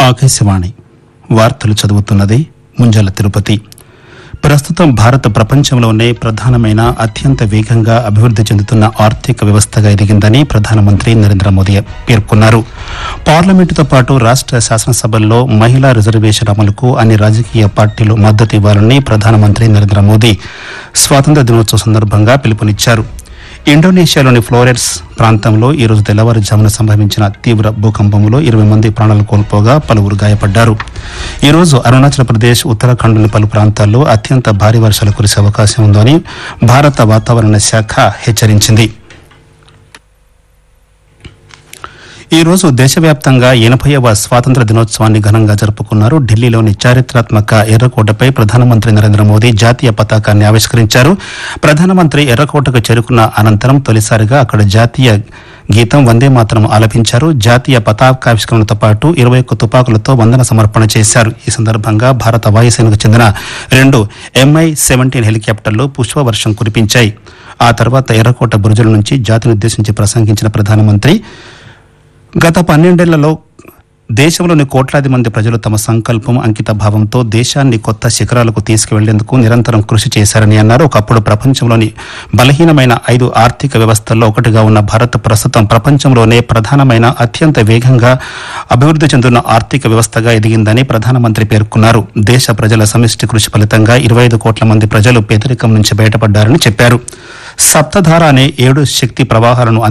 ఆకాశవాణి వార్తలు చదువుతున్నది ముంజల తిరుపతి ప్రస్తుతం భారత్ ప్రపంచంలోనే ప్రధానమైన అత్యంత వేగంగా అభివృద్ది చెందుతున్న ఆర్థిక వ్యవస్థగా ఎదిగిందని ప్రధానమంత్రి నరేంద్ర మోదీ పేర్కొన్నారు పార్లమెంటుతో పాటు రాష్ట శాసనసభల్లో మహిళా రిజర్వేషన్ అమలుకు అన్ని రాజకీయ పార్టీలు మద్దతు ఇవ్వాలని ప్రధానమంత్రి నరేంద్ర మోదీ స్వాతంత్ర దినోత్సవ సందర్భంగా పిలుపునిచ్చారు ఇండోనేషియాలోని ఫ్లోరెన్స్ ప్రాంతంలో ఈ రోజు తెల్లవారుజామున సంభవించిన తీవ్ర భూకంపంలో ఇరవై మంది ప్రాణాలు కోల్పోగా పలువురు గాయపడ్డారు ఈ రోజు అరుణాచల్ ప్రదేశ్ ఉత్తరాఖండ్లోని పలు ప్రాంతాల్లో అత్యంత భారీ వర్షాలు కురిసే అవకాశం ఉందని భారత వాతావరణ శాఖ హెచ్చరించింది ఈ రోజు దేశవ్యాప్తంగా ఎనభైవ స్వాతంత్ర దినోత్సవాన్ని ఘనంగా జరుపుకున్నారు ఢిల్లీలోని చారిత్రాత్మక ఎర్రకోటపై ప్రధానమంత్రి నరేంద్ర మోదీ జాతీయ పతాకాన్ని ఆవిష్కరించారు ప్రధానమంత్రి ఎర్రకోటకు చేరుకున్న అనంతరం తొలిసారిగా అక్కడ జాతీయ గీతం వందే మాతరం ఆలపించారు జాతీయ పతాకావిష్కరణతో పాటు ఇరవై ఒక్క తుపాకులతో వందన సమర్పణ చేశారు ఈ సందర్భంగా భారత వాయుసేనకు చెందిన రెండు ఎంఐ సెవెంటీన్ హెలికాప్టర్లు పుష్పవర్షం కురిపించాయి ఆ తర్వాత ఎర్రకోట బురుజుల నుంచి జాతినుద్దేశించి ప్రసంగించిన ప్రధానమంత్రి గత పన్నెండేళ్లలో దేశంలోని కోట్లాది మంది ప్రజలు తమ సంకల్పం అంకిత భావంతో దేశాన్ని కొత్త శిఖరాలకు తీసుకువెళ్లేందుకు నిరంతరం కృషి చేశారని అన్నారు ఒకప్పుడు ప్రపంచంలోని బలహీనమైన ఐదు ఆర్థిక వ్యవస్థల్లో ఒకటిగా ఉన్న భారత్ ప్రస్తుతం ప్రపంచంలోనే ప్రధానమైన అత్యంత వేగంగా అభివృద్ది చెందుతున్న ఆర్థిక వ్యవస్థగా ఎదిగిందని ప్రధానమంత్రి పేర్కొన్నారు దేశ ప్రజల సమిష్టి కృషి ఫలితంగా ఇరవై ఐదు కోట్ల మంది ప్రజలు పేదరికం నుంచి బయటపడ్డారని చెప్పారు సప్తధార అనే ఏడు శక్తి ప్రవాహాలను